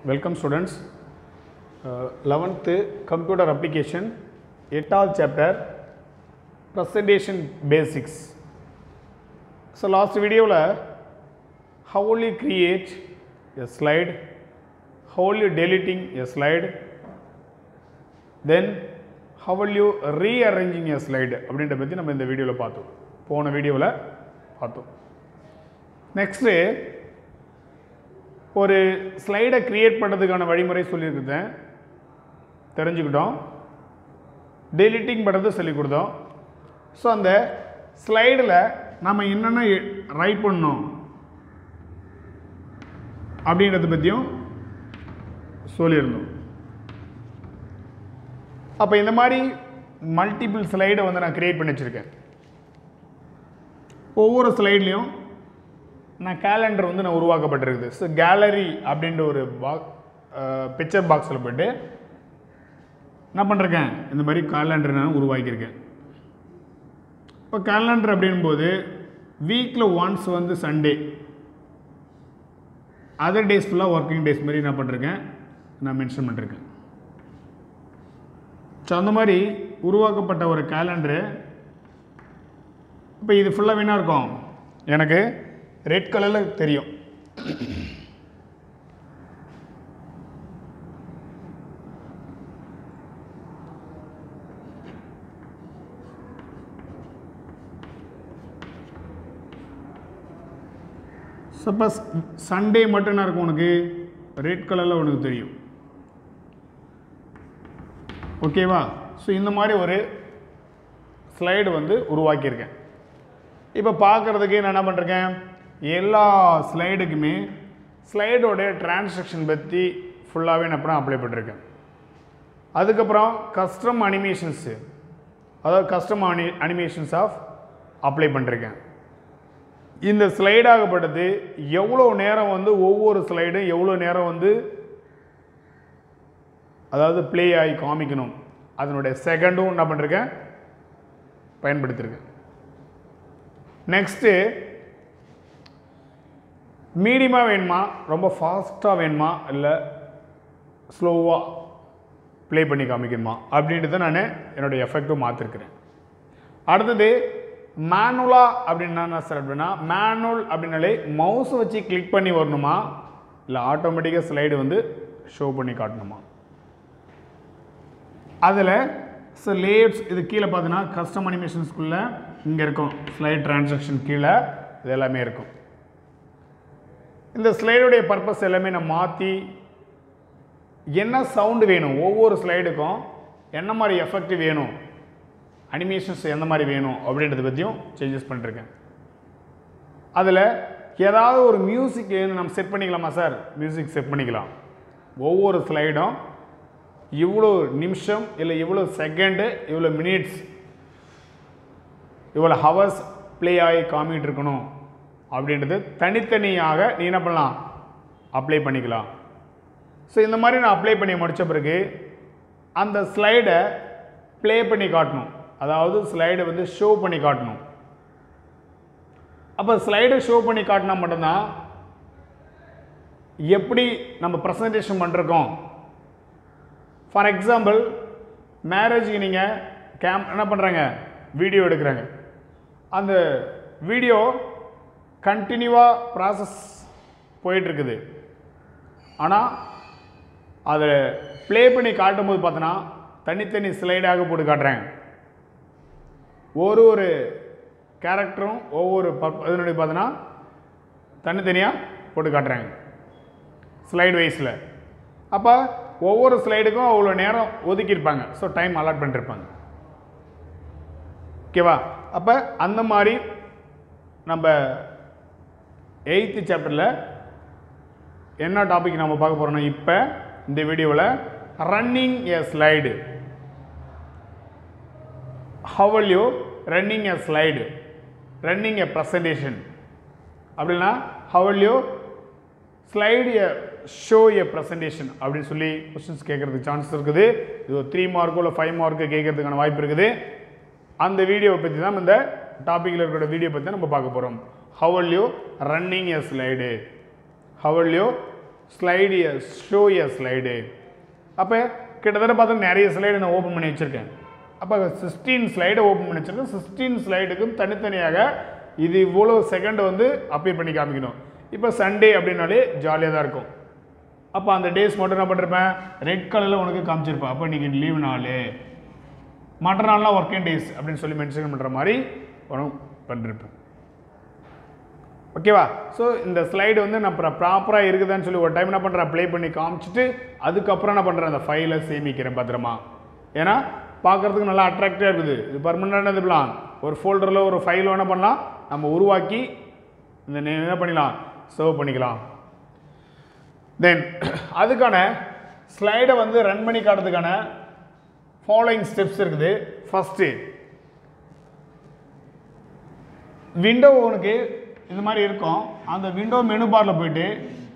Welcome students eleventh computer application எட்டாவது chapter presentation basics so last வீடியோவில் how will you create a slide how will you deleting a slide then how will you rearranging a slide அப்படின்ற பற்றி நம்ம இந்த வீடியோவில் பார்த்தோம் போன வீடியோவில் பார்த்தோம் நெக்ஸ்ட்டு ஒரு ஸ்லைடை க்ரியேட் பண்ணுறதுக்கான வழிமுறை சொல்லியிருந்தேன் தெரிஞ்சுக்கிட்டோம் டெலிட்டிங் பண்ணுறது சொல்லிக் கொடுத்தோம் ஸோ அந்த ஸ்லைடில் நம்ம என்னென்ன ரைட் பண்ணோம் அப்படின்றத பற்றியும் சொல்லியிருந்தோம் அப்போ இந்த மாதிரி மல்டிபிள் ஸ்லைடை வந்து நான் க்ரியேட் பண்ணி வச்சுருக்கேன் ஒவ்வொரு ஸ்லைட்லேயும் நான் கேலண்டர் வந்து நான் உருவாக்கப்பட்டிருக்குது ஸோ கேலரி அப்படின்ற ஒரு பாக் பிக்சர் பாக்ஸில் போய்ட்டு என்ன பண்ணிருக்கேன் இந்த மாதிரி கேலண்டர் நான் உருவாக்கியிருக்கேன் இப்போ கேலண்டர் அப்படின்போது வீக்கில் ஒன்ஸ் வந்து சண்டே அதர் டேஸ் ஃபுல்லாக ஒர்க்கிங் டேஸ் மாதிரி என்ன பண்ணிருக்கேன் நான் மென்ஷன் பண்ணிருக்கேன் ஸோ அந்த மாதிரி உருவாக்கப்பட்ட ஒரு கேலண்டரு இப்போ இது ஃபுல்லாக வீணாக இருக்கும் எனக்கு ரெட் கலரில் தெரியும் சப்போஸ் சண்டே மட்டும் என்ன இருக்கும் உனக்கு ரெட் கலரில் உனக்கு தெரியும் ஓகேவா ஸோ இந்த மாதிரி ஒரு ஸ்லைடு வந்து உருவாக்கியிருக்கேன் இப்போ பார்க்குறதுக்கு நான் என்ன பண்ணிருக்கேன் எல்லா ஸ்லைடுக்குமே ஸ்லைடோடைய டிரான்சாக்ஷன் பற்றி ஃபுல்லாகவே நான் அப்புறம் அப்ளை பண்ணிருக்கேன் அதுக்கப்புறம் கஸ்டம் அனிமேஷன்ஸு அதாவது கஸ்டம் அனி அனிமேஷன்ஸ் ஆஃப் அப்ளை பண்ணிருக்கேன் இந்த ஸ்லைடாகப்பட்டது எவ்வளோ நேரம் வந்து ஒவ்வொரு ஸ்லைடும் எவ்வளோ நேரம் வந்து அதாவது ப்ளே ஆகி காமிக்கணும் அதனுடைய செகண்டும் என்ன பண்ணிருக்கேன் பயன்படுத்தியிருக்கேன் நெக்ஸ்ட்டு மீடியமாக வேணுமா ரொம்ப ஃபாஸ்ட்டாக வேணுமா இல்லை ஸ்லோவாக ப்ளே பண்ணி காமிக்கணுமா அப்படின்றத நான் என்னுடைய எஃபெக்டும் மாற்றிருக்கிறேன் அடுத்தது மேனுவலாக அப்படின்னா என்ன சார் அப்படின்னா மேனுவல் அப்படின்னாலே மவுஸை வச்சு கிளிக் பண்ணி வரணுமா இல்லை ஆட்டோமேட்டிக்காக ஸ்லைடு வந்து ஷோ பண்ணி காட்டணுமா அதில் ஸோ லேயர்ஸ் இது கீழே பார்த்தீங்கன்னா கஸ்டம் அனிமேஷன்ஸ்குள்ளே இங்கே இருக்கும் ஸ்லைட் டிரான்சாக்ஷன் கீழே இது எல்லாமே இருக்கும் இந்த ஸ்லைடுடைய பர்பஸ் எல்லாமே நான் மாற்றி என்ன சவுண்டு வேணும் ஒவ்வொரு ஸ்லைடுக்கும் என்ன மாதிரி எஃபெக்ட் வேணும் அனிமேஷன்ஸ் எந்த மாதிரி வேணும் அப்படின்றத பற்றியும் சேஞ்சஸ் பண்ணிருக்கேன் அதில் ஏதாவது ஒரு மியூசிக் நம்ம செட் பண்ணிக்கலாமா சார் மியூசிக் செட் பண்ணிக்கலாம் ஒவ்வொரு ஸ்லைடும் இவ்வளோ நிமிஷம் இல்லை இவ்வளோ செகண்டு இவ்வளோ மினிட்ஸ் இவ்வளோ ஹவர்ஸ் ப்ளே ஆகி காமிட்டு இருக்கணும் அப்படின்றது தனித்தனியாக நீ என்ன பண்ணலாம் அப்ளை பண்ணிக்கலாம் ஸோ இந்த மாதிரி நான் அப்ளை பண்ணி முடித்த பிறகு அந்த ஸ்லைடை ப்ளே பண்ணி காட்டணும் அதாவது ஸ்லைடை வந்து ஷோ பண்ணி காட்டணும் அப்போ ஸ்லைடை ஷோ பண்ணி காட்டினா மட்டும்தான் எப்படி நம்ம ப்ரெசன்டேஷன் பண்ணிருக்கோம் ஃபார் எக்ஸாம்பிள் மேரேஜுக்கு நீங்கள் கேம் என்ன பண்ணுறாங்க வீடியோ எடுக்கிறாங்க அந்த வீடியோ கண்டினியூவாக ப்ராசஸ் போயிட்டுருக்குது ஆனால் அதை ப்ளே பண்ணி காட்டும்போது பார்த்தோன்னா தனித்தனி ஸ்லைடாக போட்டு காட்டுறாங்க ஒரு ஒரு கேரக்டரும் ஒவ்வொரு பப் இதனுடைய பார்த்தோன்னா தனித்தனியாக போட்டு காட்டுறாங்க ஸ்லைடு வைஸில் அப்போ ஒவ்வொரு ஸ்லைடுக்கும் அவ்வளோ நேரம் ஒதுக்கியிருப்பாங்க ஸோ டைம் அலாட் பண்ணிருப்பாங்க ஓகேவா அப்போ அந்த மாதிரி நம்ம எயித்து சாப்டரில் என்ன டாபிக் நம்ம பார்க்க போகிறோம்னா இப்போ இந்த வீடியோவில் running a slide how will you running a slide running a presentation அப்படின்னா how will you slide a show a presentation அப்படின்னு சொல்லி கொஸ்டின்ஸ் கேட்குறதுக்கு சான்ஸ் இருக்குது இது ஒரு த்ரீ மார்க்கோ இல்லை ஃபைவ் மார்க்கு கேட்கறதுக்கான வாய்ப்பு இருக்குது அந்த வீடியோவை பற்றி தான் இந்த டாப்பிக்கில் இருக்கிற வீடியோ பற்றி நம்ம பார்க்க போகிறோம் how will you running a slide how will you slide show a slide அப்போ கிட்டத்தட்ட பார்த்தா நிறைய ஸ்லைடு நான் ஓப்பன் பண்ணி வச்சுருக்கேன் அப்போ சிக்ஸ்டீன் ஸ்லைடை ஓப்பன் பண்ணி வச்சுருக்கேன் சிக்ஸ்டீன் ஸ்லைடுக்கும் தனித்தனியாக இது இவ்வளோ செகண்ட் வந்து அப்பியர் பண்ணி காமிக்கணும் இப்போ சண்டே அப்படின்னாலே ஜாலியாக தான் இருக்கும் அப்போ அந்த டேஸ் மட்டும் என்ன பண்ணிருப்பேன் ரெட் கலரில் உனக்கு காமிச்சிருப்பேன் அப்போ நீங்கள் லீவ் நாள் மற்ற நாள்லாம் ஒர்க்கிங் டேஸ் அப்படின்னு சொல்லி மென்ஷன் பண்ணுற மாதிரி உனக்கு பண்ணிருப்பேன் ஓகேவா ஸோ இந்த ஸ்லைடு வந்து நான் ப்ராப்பராக இருக்குதான்னு சொல்லி ஒரு டைம் என்ன பண்ணுறேன் ப்ளே பண்ணி காமிச்சிட்டு அதுக்கப்புறம் என்ன பண்ணுறேன் அந்த ஃபைலை சேமிக்கிறேன் பத்திரமா ஏன்னா பார்க்குறதுக்கு நல்லா அட்ராக்டிவாக இருக்குது இது பர்மனெண்ட் இது பிளான் ஒரு ஃபோல்டரில் ஒரு ஃபைல் என்ன பண்ணலாம் நம்ம உருவாக்கி இந்த நே- என்ன பண்ணிக்கலாம் சர்வ் பண்ணிக்கலாம் தென் அதுக்கான ஸ்லைடை வந்து ரன் பண்ணி காட்டுறதுக்கான ஃபாலோயிங் ஸ்டெப்ஸ் இருக்குது ஃபஸ்ட்டு விண்டோ உனக்கு இந்த மாதிரி இருக்கும் அந்த விண்டோ மெனு பாரில் போயிட்டு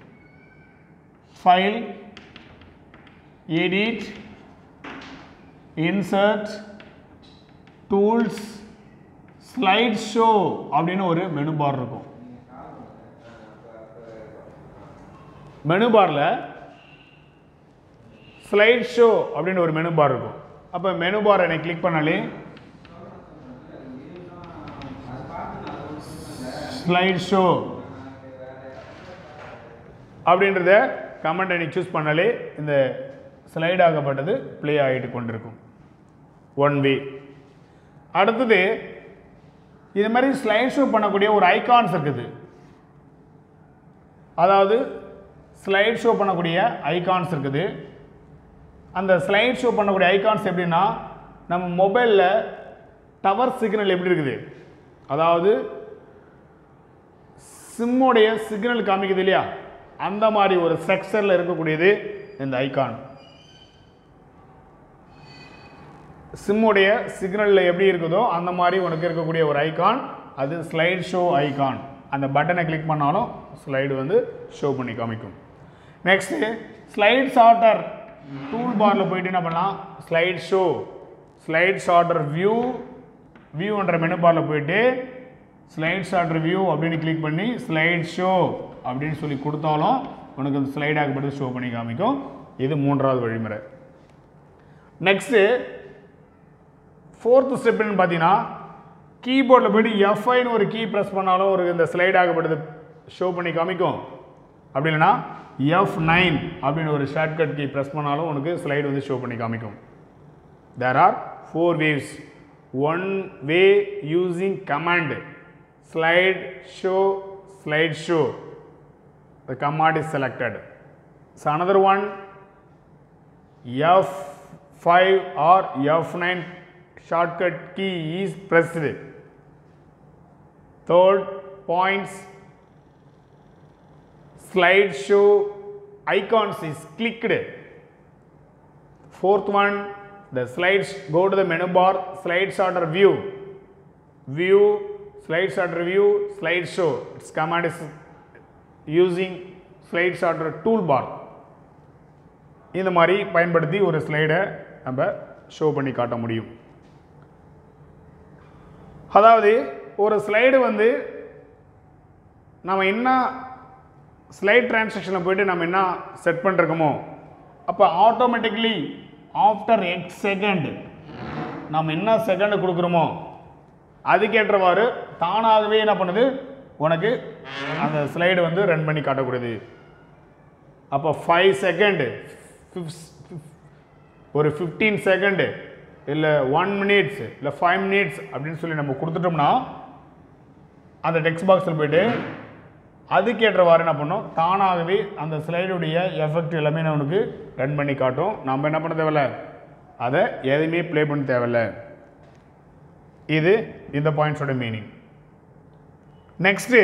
file edit insert tools slide show அப்படின்னு ஒரு மெனு பார் இருக்கும் மெனு பாரில் ஸ்லைட் ஷோ அப்படின்னு ஒரு மெனு பார் இருக்கும் அப்போ மெனு பார் என்னை கிளிக் பண்ணாலே ஸ்லைட் ஷோ அப்படின்றத கமெண்ட் நீ சூஸ் பண்ணாலே இந்த ஸ்லைட் ஆகப்பட்டது ப்ளே ஆகிட்டு கொண்டிருக்கும் ஒன் வே அடுத்தது இது மாதிரி ஸ்லைட் ஷோ பண்ணக்கூடிய ஒரு ஐகான்ஸ் இருக்குது அதாவது ஸ்லைட் ஷோ பண்ணக்கூடிய ஐகான்ஸ் இருக்குது அந்த ஸ்லைட் ஷோ பண்ணக்கூடிய ஐகான்ஸ் எப்படின்னா நம்ம மொபைலில் டவர் சிக்னல் எப்படி இருக்குது அதாவது சிம்முடைய சிக்னல் காமிக்குது இல்லையா அந்த மாதிரி ஒரு செக்ஷனில் இருக்கக்கூடியது இந்த ஐகான் சிம்முடைய சிக்னலில் எப்படி இருக்குதோ அந்த மாதிரி உனக்கு இருக்கக்கூடிய ஒரு ஐகான் அது ஸ்லைட் ஷோ ஐகான் அந்த பட்டனை கிளிக் பண்ணாலும் ஸ்லைடு வந்து ஷோ பண்ணி காமிக்கும் நெக்ஸ்ட்டு ஸ்லைட் ஷார்ட்டர் டூல் பாரில் போயிட்டு என்ன பண்ணலாம் slide show slide sorter view வியூன்ற மெனு பாரில் போயிட்டு ஸ்லைட் ஷார்ட்டர் வியூ அப்படின்னு கிளிக் பண்ணி ஸ்லைட் ஷோ அப்படின்னு சொல்லி கொடுத்தாலும் உனக்கு அந்த ஸ்லைட் ஆகப்பட்டு ஷோ பண்ணி காமிக்கும் இது மூன்றாவது வழிமுறை நெக்ஸ்ட்டு ஃபோர்த்து ஸ்டெப் என்னன்னு பார்த்தீங்கன்னா கீபோர்டில் போயிட்டு எஃப்ஐன்னு ஒரு கீ ப்ரெஸ் பண்ணாலும் ஒரு இந்த ஸ்லைட் ஆகப்படுது ஷோ பண்ணி காமிக்கும் அப்படி இல்லைன்னா எஃப் நைன் அப்படின்னு ஒரு ஷார்ட்கட் கீ ப்ரெஸ் பண்ணாலும் உனக்கு ஸ்லைடு வந்து ஷோ பண்ணி காமிக்கும் there are four ways one way using command slide show slide show the command is selected so another one f5 or f9 shortcut key is pressed third points slide show icons is clicked fourth one the slides go to the menu bar slide sorter view view slide sorter view slide show its command is using slide sorter toolbar இந்த மாதிரி பயன்படுத்தி ஒரு ஸ்லைடை நம்ம show பண்ணி காட்ட முடியும் அதாவது ஒரு ஸ்லைடு வந்து நம்ம என்ன ஸ்லைட் டிரான்சாக்ஷனில் போயிட்டு நம்ம என்ன செட் பண்ணிருக்கோமோ அப்போ ஆட்டோமேட்டிக்லி ஆஃப்டர் எக்ஸ் செகண்ட் நம்ம என்ன செகண்ட் கொடுக்குறோமோ அதுக்கேற்றவாறு தானாகவே என்ன பண்ணுது உனக்கு அந்த ஸ்லைடு வந்து ரன் பண்ணி காட்டக்கூடியது அப்போ ஃபைவ் செகண்டு ஒரு ஃபிஃப்டீன் செகண்டு இல்லை ஒன் மினிட்ஸ் இல்லை ஃபைவ் மினிட்ஸ் அப்படின்னு சொல்லி நம்ம கொடுத்துட்டோம்னா அந்த டெக்ஸ்ட் பாக்ஸில் போயிட்டு அதுக்கேற்றவாறு என்ன பண்ணோம் தானாகவே அந்த ஸ்லைடுடைய எஃபெக்ட் எல்லாமே நமக்கு ரன் பண்ணி காட்டும் நம்ம என்ன பண்ண தேவையில்ல அதை எதையுமே ப்ளே பண்ண தேவையில்ல இது இந்த பாயிண்ட்ஸோட மீனிங் நெக்ஸ்ட்டு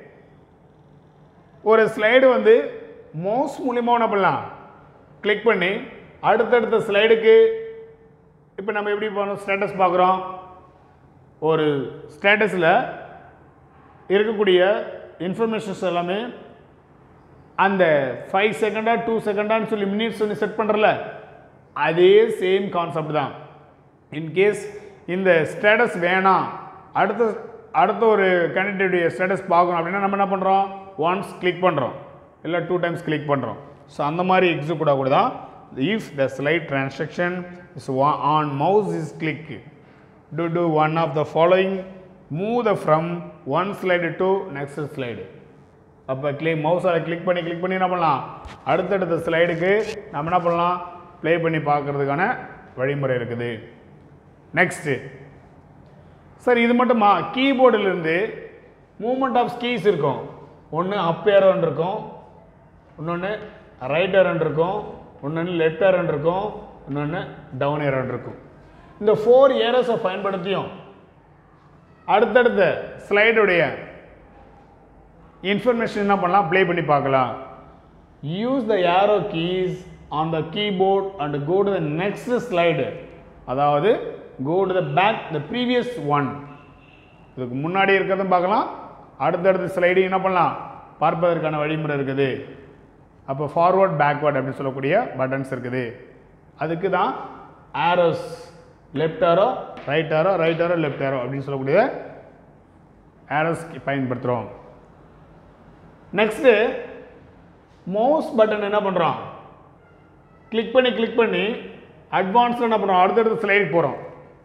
ஒரு ஸ்லைடு வந்து மவுஸ் மூலியமாக என்ன பண்ணலாம் கிளிக் பண்ணி அடுத்தடுத்த ஸ்லைடுக்கு இப்போ நம்ம எப்படி பண்ணோம் ஸ்டேட்டஸ் பார்க்குறோம் ஒரு ஸ்டேட்டஸில் இருக்கக்கூடிய இன்ஃபர்மேஷன்ஸ் எல்லாமே அந்த ஃபைவ் செகண்டா டூ செகண்டான்னு சொல்லி மினிட்ஸ் சொல்லி செட் பண்ணுறல அதே சேம் கான்செப்ட் தான் இன்கேஸ் இந்த ஸ்டேட்டஸ் வேணாம் அடுத்த அடுத்த ஒரு கேண்டிடேட்டுடைய ஸ்டேட்டஸ் பார்க்கணும் அப்படின்னா நம்ம என்ன பண்ணுறோம் ஒன்ஸ் கிளிக் பண்ணுறோம் இல்லை டூ டைம்ஸ் கிளிக் பண்ணுறோம் ஸோ அந்த மாதிரி எக்ஸிக்யூட் கூட தான் if the slide transaction is on mouse is click to do one of the following move the from one slide to next slide அப்போ கிளிக் மவுஸால் click பண்ணி கிளிக் பண்ணி என்ன பண்ணலாம் அடுத்தடுத்த ஸ்லைடுக்கு நம்ம என்ன பண்ணலாம் ப்ளே பண்ணி பார்க்கறதுக்கான வழிமுறை இருக்குது நெக்ஸ்ட்டு சார் இது மட்டுமா கீபோர்டிலிருந்து மூமெண்ட் ஆஃப் கீஸ் இருக்கும் ஒன்று அப் ஏரோன்னு இருக்கும் இன்னொன்று ரைட் ஏரோன்னு இருக்கும் இன்னொன்று லெஃப்ட் ஏரோன்னு இருக்கும் இன்னொன்று டவுன் ஏரோன்னு இருக்கும் இந்த ஃபோர் ஏரோஸை பயன்படுத்தியும் அடுத்தடுத்த ஸ்லைடுடைய இன்ஃபர்மேஷன் என்ன பண்ணலாம் ப்ளே பண்ணி பார்க்கலாம் use the arrow keys on the keyboard and go to the next slide அதாவது go to the back the previous one இதுக்கு முன்னாடி இருக்கிறதும் பார்க்கலாம் அடுத்தடுத்த ஸ்லைடையும் என்ன பண்ணலாம் பார்ப்பதற்கான வழிமுறை இருக்குது அப்போ ஃபார்வர்ட் பேக்வர்ட் அப்படின்னு சொல்லக்கூடிய பட்டன்ஸ் இருக்குது அதுக்கு தான் arrows left arrow right arrow right arrow left arrow அப்படின்னு சொல்லக்கூடிய ஆரோஸ் பயன்படுத்துகிறோம் நெக்ஸ்ட்டு மவுஸ் பட்டன் என்ன பண்ணுறோம் கிளிக் பண்ணி கிளிக் பண்ணி அட்வான்ஸில் என்ன பண்ணுறோம் அடுத்தடுத்த ஸ்லைடுக்கு போகிறோம்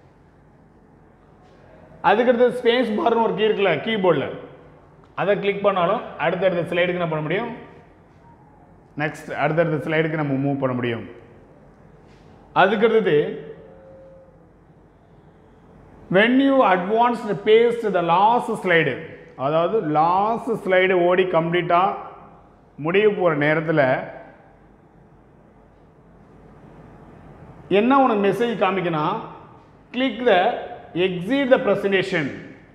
அதுக்கடுத்து ஸ்பேஸ் பார்னு ஒரு கீ இருக்குல்ல கீபோர்டில் அதை கிளிக் பண்ணாலும் அடுத்தடுத்த ஸ்லைடுக்கு என்ன பண்ண முடியும் நெக்ஸ்ட் அடுத்தடுத்த ஸ்லைடுக்கு நம்ம மூவ் பண்ண முடியும் அதுக்கடுத்தது when you advance past the last slide அதாவது லாஸ்ட் ஸ்லைடு ஓடி கம்ப்ளீட்டாக முடிய போகிற நேரத்தில் என்ன உனக்கு மெசேஜ் காமிக்கணும் click the exit the presentation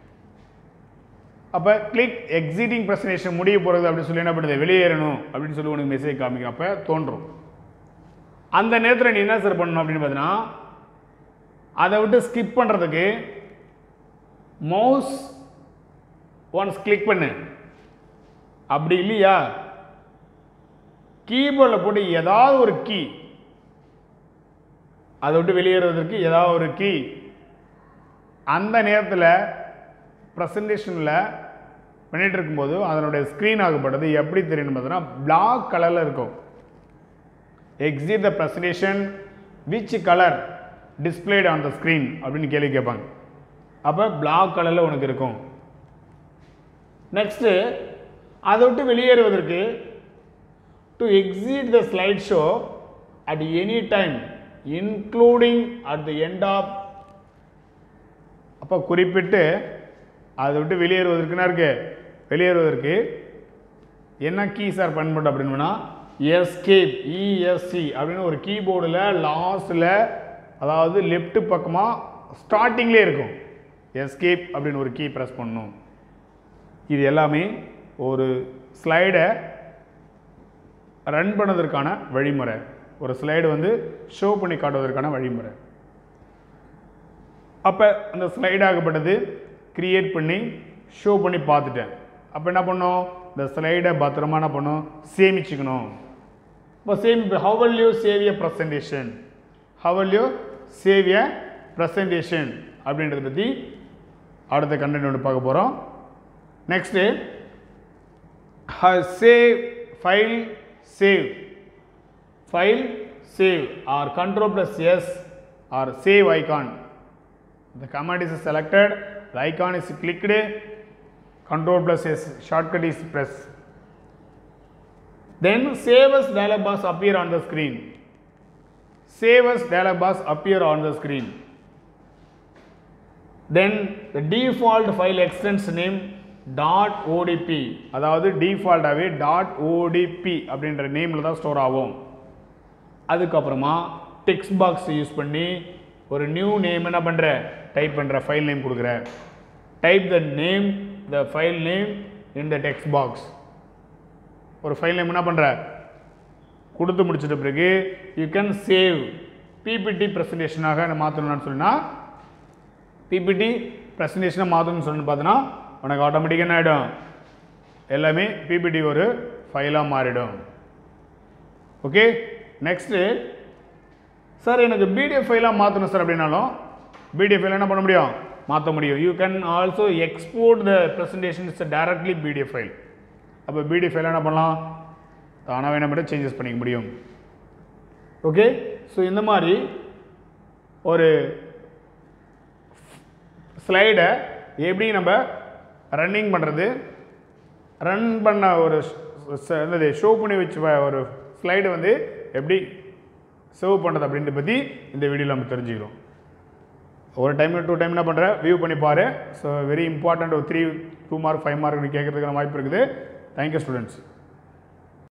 அப்போ கிளிக் எக்ஸிட்டிங் ப்ரெசன்டேஷன் முடிய போகிறது அப்படின்னு சொல்லி என்ன பண்ணுது வெளியேறணும் அப்படின்னு சொல்லி உனக்கு மெசேஜ் காமிக்கும் அப்போ தோன்றும் அந்த நேரத்தில் நீ என்ன சார் பண்ணணும் அப்படின்னு பார்த்தீங்கன்னா அதை விட்டு ஸ்கிப் பண்ணுறதுக்கு மவுஸ் ஒன்ஸ் கிளிக் பண்ணு அப்படி இல்லையா கீபோர்டில் போட்டு ஏதாவது ஒரு கீ அதை விட்டு வெளியேறுவதற்கு ஏதாவது ஒரு கீ அந்த நேரத்தில் ப்ரெசன்டேஷனில் பண்ணிட்டு இருக்கும்போது அதனுடைய ஸ்க்ரீன் ஆகப்பட்டது எப்படி தெரியும் பார்த்தீங்கன்னா பிளாக் கலரில் இருக்கும் exit the presentation which colour displayed on the screen அப்படின்னு கேள்வி கேட்பாங்க அப்போ பிளாக் கலரில் உனக்கு இருக்கும் நெக்ஸ்ட்டு அதை விட்டு வெளியேறுவதற்கு to exit the slide show at any time including at the end of அப்போ குறிப்பிட்டு அதை விட்டு வெளியேறுவதற்குன்னா இருக்கு வெளியேறுவதற்கு என்ன கீ சார் பயன்படும் அப்படின்னா எஸ்கேப் இஎஸ்சி அப்படின்னு ஒரு கீபோர்டில் லாஸ்ட்டில் அதாவது லெஃப்ட் பக்கமாக ஸ்டார்டிங்லேயே இருக்கும் எஸ்கேப் அப்படின்னு ஒரு கீ ப்ரெஸ் பண்ணணும் இது எல்லாமே ஒரு ஸ்லைடை ரன் பண்ணதற்கான வழிமுறை ஒரு ஸ்லைடு வந்து ஷோ பண்ணி காட்டுவதற்கான வழிமுறை அப்போ அந்த ஸ்லைட் ஆகப்பட்டது கிரியேட் பண்ணி ஷோ பண்ணி பார்த்துட்டேன் அப்போ என்ன பண்ணோம் இந்த ஸ்லைடை பத்திரமா என்ன பண்ணும் சேமிச்சுக்கணும் இப்போ சேமிப்பு how will you save a presentation how will you save a presentation அப்படின்றத பற்றி அடுத்த கண்டென்ட் ஒன்று பார்க்க போகிறோம் next save file save file save or control plus S or save icon The command is selected, the icon is clicked, control plus S shortcut is pressed. Then save as dialog box appear on the screen. Save as dialog box appear on the screen. Then the default file extends name dot ODP அதாவது டிஃபால்ட்டாகவே dot OTP அப்படின்ற நேமில் தான் store ஆகும் அதுக்கப்புறமா text box use பண்ணி ஒரு new name என்ன பண்ணுற டைப் பண்ணுற ஃபைல் நேம் கொடுக்குற type the name the file name in the text box ஒரு ஃபைல் நேம் என்ன பண்ணுற கொடுத்து முடிச்சிட்ட பிறகு யூ கேன் சேவ் பிபிடி ப்ரெசன்டேஷனாக மாற்றணும்னு சொன்னா பிபிடி ப்ரெசன்டேஷனை மாற்றணும்னு சொல்லி பார்த்தோன்னா உனக்கு ஆட்டோமேட்டிக்காக என்ன ஆகிடும் எல்லாமே பிபிடி ஒரு ஃபைலாக மாறிடும் ஓகே நெக்ஸ்ட்டு சார் எனக்கு பிடிஎஃப் ஃபைலாக மாற்றணும் சார் அப்படின்னாலும் பிடிஎஃப் ஃபைல் என்ன பண்ண முடியும் மாற்ற முடியும் you can also export the presentation is directly PDF file அப்போ பிடிஎஃப் ஃபைல் என்ன பண்ணலாம் தானாகவே நம்ம சேஞ்சஸ் பண்ணிக்க முடியும் ஓகே ஸோ இந்த மாதிரி ஒரு ஸ்லைடை எப்படி நம்ம ரன்னிங் பண்ணுறது ரன் பண்ண ஒரு ச- என்னது ஷோ பண்ணி வச்ச வ- ஒரு ஸ்லைடு வந்து எப்படி சர்வ் பண்ணுறது அப்படின்றத பற்றி இந்த வீடியோவில் நம்ம தெரிஞ்சுக்கிறோம் ஒரு டைம் டூ டைம் என்ன பண்ணுற வியூ பண்ணி பாரு ஸோ வெரி இம்பார்ட்டண்ட் ஒரு three two mark five mark கேட்கறதுக்கான வாய்ப்பு இருக்குது தேங்க்யூ ஸ்டூடெண்ட்ஸ்